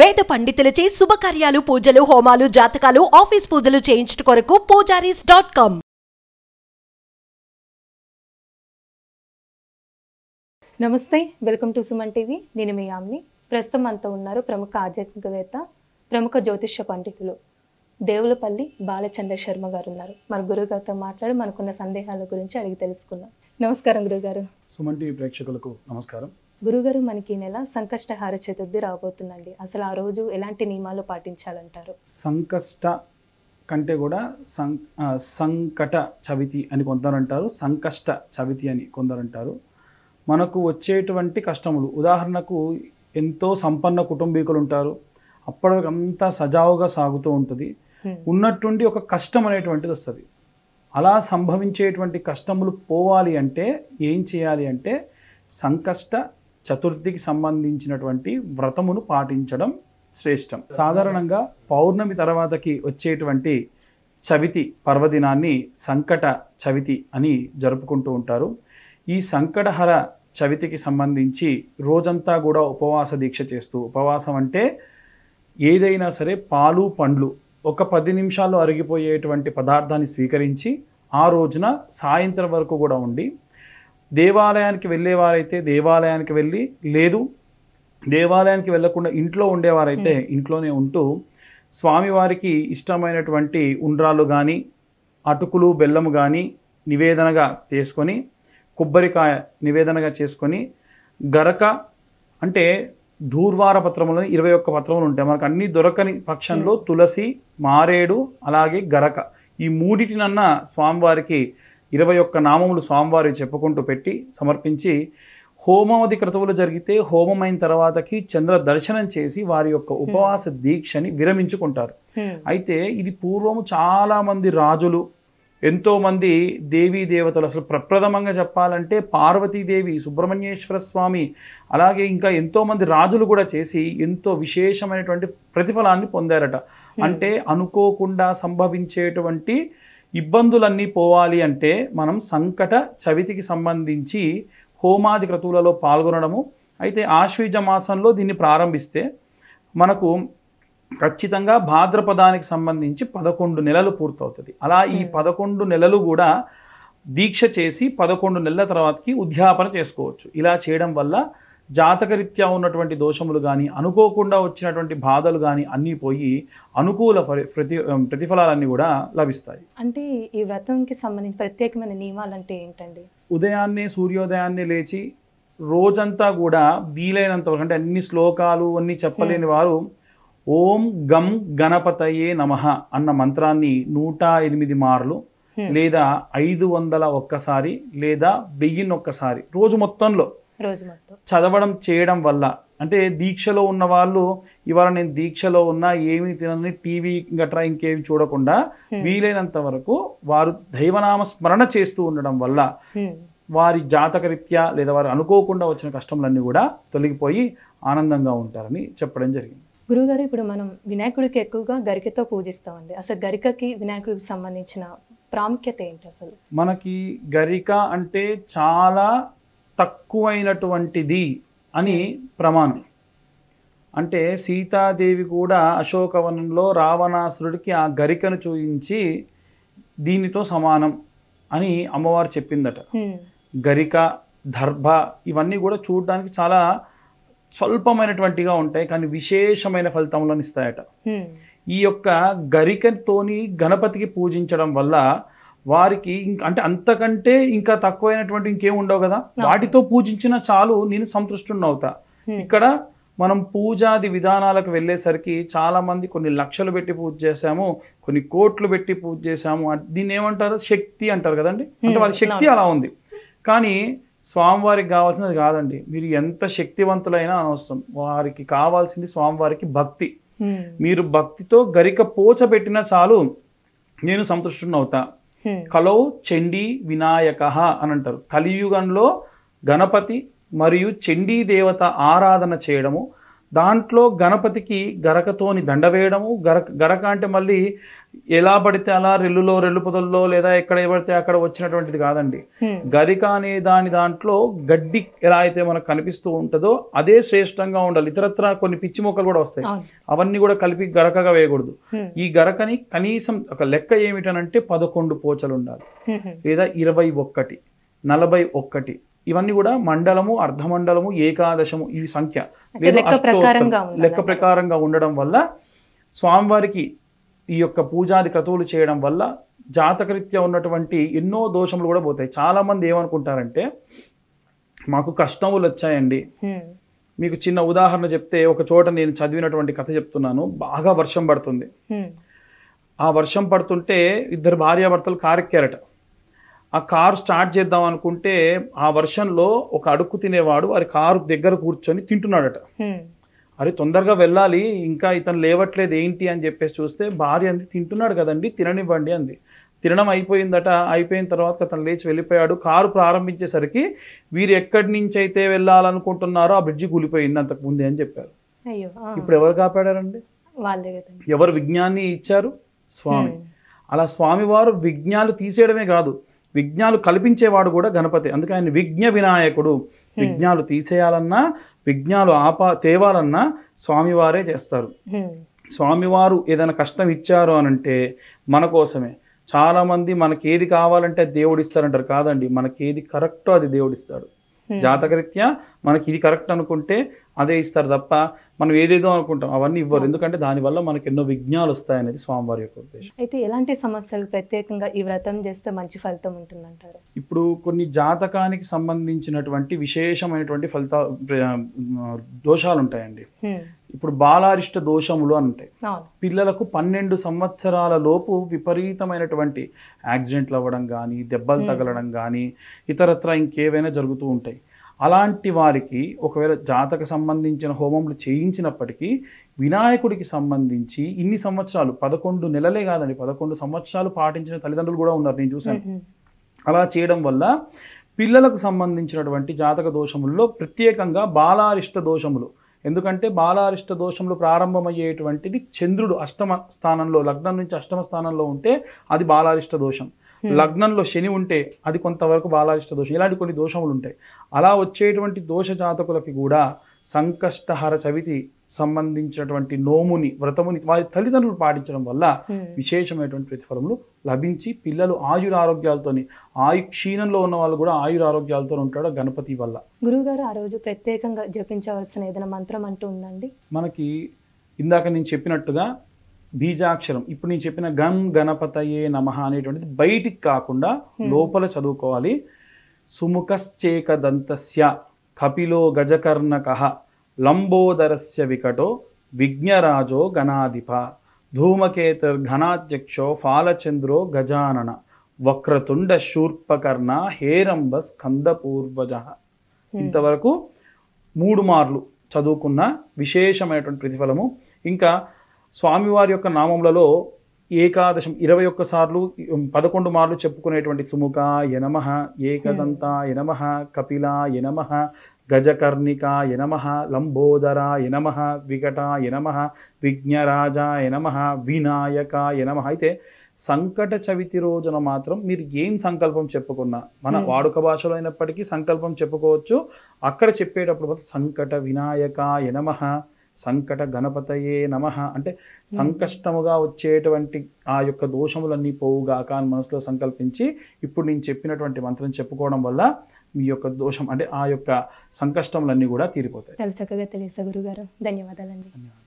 వేద పండితులచే శుభకార్యాలు పూజలు హోమాలు జాతకాలు ఆఫీస్ పూజలు చేయించుట కొరకు పూజారీస్ డాట్ కామ్ నమస్తే వెల్కమ్ టు సుమన్ టీవీ నేను మీ యామ్ని ప్రస్తుతం మనతో ఉన్నారు ప్రముఖ ఆధ్యాత్మికవేత్త ప్రముఖ జ్యోతిష్య పండితులు దేవులపల్లి బాలచంద్ర శర్మ గారు ఉన్నారు మన గురుగారితో మాట్లాడి మనకున్న సందేహాల గురించి అడిగి తెలుసుకుందాం నమస్కారం గురుగారు సుమన్ టీవీ ప్రేక్షకులకు నమస్కారం గురుగారు మనకి ఈ నెల సంకష్టహార చతుర్థి రాబోతుందండి అసలు ఆ రోజు ఎలాంటి నియమాలు పాటించాలంటారు సంకష్ట కంటే కూడా సం ఆ, సంకట చవితి అని కొందరు అంటారు సంకష్ట చవితి అని కొందరు అంటారు మనకు వచ్చేటువంటి కష్టములు ఉదాహరణకు ఎంతో సంపన్న కుటుంబీకులు ఉంటారు అప్పటికి అంతా సజావుగా సాగుతూ ఉంటుంది హ్మ్. ఉన్నట్టుండి ఒక కష్టం అనేటువంటిది వస్తుంది అలా సంభవించేటువంటి కష్టములు పోవాలి అంటే ఏం చేయాలి అంటే సంకష్ట చతుర్థికి సంబంధించినటువంటి వ్రతమును పాటించడం శ్రేష్టం సాధారణంగా పౌర్ణమి తర్వాతకి వచ్చేటువంటి చవితి పర్వదినాన్ని సంకట చవితి అని జరుపుకుంటూ ఉంటారు ఈ సంకటహర చవితికి సంబంధించి రోజంతా కూడా ఉపవాస దీక్ష చేస్తూ ఉపవాసం అంటే ఏదైనా సరే పాలు పండ్లు ఒక పది నిమిషాల్లో అరిగిపోయేటువంటి పదార్థాన్ని స్వీకరించి ఆ రోజున సాయంత్రం వరకు కూడా ఉండి దేవాలయానికి వెళ్ళేవారైతే దేవాలయానికి వెళ్ళి లేదు దేవాలయానికి వెళ్ళకుండా ఇంట్లో ఉండేవారైతే ఇంట్లోనే ఉంటూ స్వామివారికి ఇష్టమైనటువంటి ఉండ్రాలు కానీ అటుకులు బెల్లము కానీ నివేదనగా చేసుకొని కొబ్బరికాయ నివేదనగా చేసుకొని గరక అంటే దూర్వార పత్రములని ఇరవై ఒక్క పత్రములు ఉంటాయి మనకు అన్ని దొరకని పక్షంలో తులసి మారేడు అలాగే గరక ఈ మూడిటినన్నా స్వామివారికి ఇరవై ఒక్క నామములు స్వామివారి చెప్పుకుంటూ పెట్టి సమర్పించి హోమావధి క్రతువులు జరిగితే హోమం అయిన తర్వాతకి చంద్ర దర్శనం చేసి వారి యొక్క ఉపవాస దీక్షని విరమించుకుంటారు హ్మ్. అయితే ఇది పూర్వము చాలా మంది రాజులు ఎంతో మంది దేవీ దేవతలు అసలు ప్రప్రథమంగా చెప్పాలంటే పార్వతీదేవి సుబ్రహ్మణ్యేశ్వర స్వామి అలాగే ఇంకా ఎంతో మంది రాజులు కూడా చేసి ఎంతో విశేషమైనటువంటి ప్రతిఫలాన్ని పొందారట అంటే అనుకోకుండా సంభవించేటువంటి ఇబ్బందులన్నీ పోవాలి అంటే మనం సంకట చవితికి సంబంధించి హోమాది క్రతువులలో పాల్గొనడము అయితే ఆశ్వీజ మాసంలో దీన్ని ప్రారంభిస్తే మనకు ఖచ్చితంగా భాద్రపదానికి సంబంధించి పదకొండు నెలలు పూర్తవుతుంది అలా ఈ పదకొండు నెలలు కూడా దీక్ష చేసి పదకొండు నెలల తర్వాతకి ఉద్యాపన చేసుకోవచ్చు ఇలా చేయడం వల్ల జాతకరీత్యా ఉన్నటువంటి దోషములు కానీ అనుకోకుండా వచ్చినటువంటి బాధలు కానీ అన్నీ పోయి అనుకూల పరి- ప్రతి ప్రతిఫలాలన్నీ కూడా లభిస్తాయి అంటే ఈ వ్రతంకి సంబంధించి ప్రత్యేకమైన నియమాలు అంటే ఏంటండి ఉదయాన్నే సూర్యోదయాన్నే లేచి రోజంతా కూడా వీలైనంత వరకు అంటే అన్ని శ్లోకాలు అన్ని చెప్పలేని వారు ఓం గం గణపతయే నమః అన్న మంత్రాన్ని నూట ఎనిమిది మార్లు హ్మ్. లేదా ఐదు వందల ఒక్కసారి లేదా వెయ్యిన్ని ఒక్కసారి రోజు మొత్తంలో రోజు మొత్తం చదవడం చేయడం వల్ల అంటే దీక్షలో ఉన్న వాళ్ళు ఇవాళ నేను దీక్షలో ఉన్నా ఏమి తినని టీవీ గట్రా ఇంకేమి చూడకుండా వీలైనంత వరకు వారు దైవనామ స్మరణ చేస్తూ ఉండడం వల్ల హ్మ్. వారి జాతకరీత్యా లేదా వారు అనుకోకుండా వచ్చిన కష్టములన్నీ కూడా తొలగిపోయి ఆనందంగా ఉంటారని చెప్పడం జరిగింది గురుగారు ఇప్పుడు మనం వినాయకుడికి ఎక్కువగా గరికతో పూజిస్తామండి అసలు గరికకి వినాయకుడికి సంబంధించిన ప్రాముఖ్యత ఏంటి అసలు మనకి గరిక అంటే చాలా తక్కువైనటువంటిది అని ప్రమాణం అంటే సీతాదేవి కూడా అశోకవనంలో రావణాసురుడికి ఆ గరికను చూయించి దీనితో సమానం అని అమ్మవారు చెప్పిందట హ్మ్. గరిక దర్భ ఇవన్నీ కూడా చూడడానికి చాలా స్వల్పమైనటువంటిగా ఉంటాయి కానీ విశేషమైన ఫలితములను ఇస్తాయట హ్మ్. ఈ యొక్క గరికతోని గణపతికి పూజించడం వల్ల వారికి ఇంక అంటే అంతకంటే ఇంకా తక్కువైనటువంటి ఇంకేం ఉండవు కదా వాటితో పూజించిన చాలు నేను సంతృష్టుని అవుతా హ్మ్. ఇక్కడ మనం పూజాది విధానాలకు వెళ్ళేసరికి చాలా మంది కొన్ని లక్షలు పెట్టి పూజ చేశాము కొన్ని కోట్లు పెట్టి పూజ చేశాము అ- దీన్ని ఏమంటారు శక్తి అంటారు కదండి అంటే వారి శక్తి అలా ఉంది కానీ స్వామివారికి కావాల్సినది కాదండి మీరు ఎంత శక్తివంతులైనా అనవసరం వారికి కావాల్సింది స్వామివారికి భక్తి హ్మ్. మీరు భక్తితో గరిక పోచ పెట్టినా చాలు నేను సంతృష్టుని అవుతా హ్మ్. కలౌ చండీ వినాయక అని అంటారు కలియుగంలో గణపతి మరియు చండీ దేవత ఆరాధన చేయడము దాంట్లో గణపతికి గరకతోని దండ వేయడము గరక గరక అంటే మళ్ళీ ఎలా పడితే అలా రెల్లులో రెల్లు పొదల్లో లేదా ఎక్కడ పడితే అక్కడ వచ్చినటువంటిది కాదండి హ్మ్. గరిక అనే దాని దాంట్లో గడ్డి ఎలా అయితే మనకు కనిపిస్తూ ఉంటుందో అదే శ్రేష్టంగా ఉండాలి ఇతరత్ర కొన్ని పిచ్చి మొక్కలు కూడా వస్తాయి అవును అవన్నీ కూడా కలిపి గరకగా వేయకూడదు హ్మ్. ఈ గరకని కనీసం ఒక లెక్క ఏమిటనంటే పదకొండు పోచలు ఉండాలి హ్మ్. హ్మ్. లేదా ఇరవై ఒక్కటి నలభై ఒక్కటి ఇవన్నీ కూడా మండలము అర్ధమండలము ఏకాదశము ఈ సంఖ్య అంటే లేదా లెక్క అష్టోత్తరం, ప్రకారంగా ఉండాలి లెక్క ప్రకారంగా ఉండడం వల్ల స్వామివారికి ఈ యొక్క పూజాది క్రతువులు చేయడం వల్ల జాతకరీత్యా ఉన్నటువంటి ఎన్నో దోషములు కూడా పోతాయి చాలా మంది ఏమనుకుంటారంటే మాకు కష్టములు వచ్చాయండి హ్మ్. మీకు చిన్న ఉదాహరణ చెప్తే ఒక చోట నేను చదివినటువంటి కథ చెప్తున్నాను బాగా వర్షం పడుతుంది హ్మ్. ఆ వర్షం పడుతుంటే ఇద్దరు భార్యాభర్తలు కారు ఎక్కారట ఆ కారు స్టార్ట్ చేద్దాం అనుకుంటే ఆ వర్షంలో ఒక అడుక్కు తినేవాడు వారి కారు దగ్గర కూర్చొని తింటున్నాడట హ్మ్. అరే తొందరగా వెళ్ళాలి ఇంకా ఇతను లేవట్లేదు ఏంటి అని చెప్పేసి చూస్తే భార్య అంది తింటున్నాడు కదండి తిననివ్వండి అంది తినడం అయిపోయిందట అయిపోయిన తర్వాత అతను లేచి వెళ్ళిపోయాడు కారు ప్రారంభించేసరికి వీరు ఎక్కడి నుంచి అయితే వెళ్ళాలనుకుంటున్నారో ఆ బ్రిడ్జి కూలిపోయింది అంతకు ముందే అని చెప్పారు అయ్యో ఆ. ఇప్పుడు ఎవరు కాపాడారండి వాళ్ళే కదండి ఎవరు విజ్ఞాన్ని ఇచ్చారు స్వామి హ్మ్. అలా స్వామివారు విఘ్నాలు తీసేయడమే కాదు విఘ్నాలు కల్పించేవాడు కూడా గణపతి అందుకే ఆయన విఘ్న వినాయకుడు విఘ్నాలు తీసేయాలన్నా విఘ్నాలు ఆపా తేవాలన్నా స్వామివారే చేస్తారు హ్మ్. స్వామివారు ఏదైనా కష్టం ఇచ్చారు అని అంటే మన కోసమే చాలామంది మనకి ఏది కావాలంటే అది దేవుడు ఇస్తారంటారు కాదండి మనకి ఏది కరెక్టో అది దేవుడు ఇస్తాడు హ్మ్. జాతకరీత్యా మనకి ఇది కరెక్ట్ అనుకుంటే అదే ఇస్తారు తప్ప మనం ఏదేదో అనుకుంటాం అవన్నీ ఇవ్వరు ఎందుకంటే దానివల్ల మనకి ఎన్నో విఘ్నాలు వస్తాయనేది స్వామివారి యొక్క ఉద్దేశం అయితే ఎలాంటి సమస్యలు ప్రత్యేకంగా ఈ వ్రతం చేస్తే మంచి ఫలితం ఉంటుందంటారు ఇప్పుడు కొన్ని జాతకానికి సంబంధించినటువంటి విశేషమైనటువంటి ఫలిత దోషాలు ఉంటాయండి హ్మ్. ఇప్పుడు బాలారిష్ట దోషములు అని ఉంటాయి అవును పిల్లలకు పన్నెండు సంవత్సరాల లోపు విపరీతమైనటువంటి యాక్సిడెంట్లు అవ్వడం కానీ దెబ్బలు తగలడం కానీ ఇతరత్ర ఇంకేవైనా జరుగుతూ ఉంటాయి అలాంటి వారికి ఒకవేళ జాతక సంబంధించిన హోమములు చేయించినప్పటికీ వినాయకుడికి సంబంధించి ఇన్ని సంవత్సరాలు పదకొండు నెలలే కాదండి పదకొండు సంవత్సరాలు పాటించిన తల్లిదండ్రులు కూడా ఉన్నారు నేను చూశాను హ్మ్. అలా చేయడం వల్ల పిల్లలకు సంబంధించినటువంటి జాతక దోషముల్లో ప్రత్యేకంగా బాలారిష్ట దోషములు ఎందుకంటే బాలారిష్ట దోషములు ప్రారంభమయ్యేటువంటిది చంద్రుడు అష్టమ స్థానంలో లగ్నం నుంచి అష్టమ స్థానంలో ఉంటే అది బాలారిష్ట దోషం లగ్నంలో శని ఉంటే అది కొంతవరకు బాలారిష్ట దోషం ఇలాంటి కొన్ని దోషములు ఉంటాయి అలా వచ్చేటువంటి దోష జాతకులకి కూడా సంకష్టహర చవితి సంబంధించినటువంటి నోముని వ్రతముని వారి తల్లిదండ్రులు పాటించడం వల్ల హ్మ్. విశేషమైనటువంటి ప్రతిఫలములు లభించి పిల్లలు ఆయుర ఆరోగ్యాలతోని ఆయు క్షీణంలో ఉన్న వాళ్ళు కూడా ఆయుర ఆరోగ్యాలతో ఉంటాడు ఆ గణపతి వల్ల గురువుగారు ఆ రోజు ప్రత్యేకంగా జపించవలసిన ఏదైనా మంత్రం అంటూ ఉందండి మనకి ఇందాక నేను చెప్పినట్టుగా బీజాక్షరం ఇప్పుడు నేను చెప్పిన గం గణపతయే నమః అనేటువంటిది బయటికి కాకుండా లోపల చదువుకోవాలి సుముఖశ్చేకదంతస్య కపిలో గజకర్ణక లంబోదరస్య వికటో విఘ్నరాజో గణాధిప ధూమకేతుర్ఘనాధ్యక్షో ఫాలచంద్రో గజానన వక్రతుండ శూర్పకర్ణ హేరంబ స్కందపూర్వజ ఇంతవరకు మూడు మార్లు చదువుకున్న విశేషమైనటువంటి ప్రతిఫలము ఇంకా స్వామివారి యొక్క నామములలో ఏకాదశం ఇరవై ఒక్క సార్లు పదకొండు మార్లు చెప్పుకునేటువంటి సుముఖ యనమ ఏకదంత యనమ కపిల యనమ గజకర్ణిక యనమ లంబోదర యనమ వికట యనమ విఘ్నరాజ యనమ వినాయక యనమ అయితే సంకట చవితి రోజున మాత్రం మీరు ఏం సంకల్పం చెప్పుకున్నా మన వాడుక భాషలో అయినప్పటికీ సంకల్పం చెప్పుకోవచ్చు అక్కడ చెప్పేటప్పుడు మాత్రం సంకట వినాయకాయ నమ సంకట గణపతయే నమ అంటే సంకష్టముగా వచ్చేటువంటి ఆ యొక్క దోషములన్నీ పోవుగాక అని మనసులో సంకల్పించి ఇప్పుడు నేను చెప్పినటువంటి మంత్రం చెప్పుకోవడం వల్ల మీ యొక్క దోషం అంటే ఆ యొక్క సంకష్టములన్నీ కూడా తీరిపోతాయి చాలా చక్కగా తెలియసా గురుగారు ధన్యవాదాలండి ధన్యవాదాలు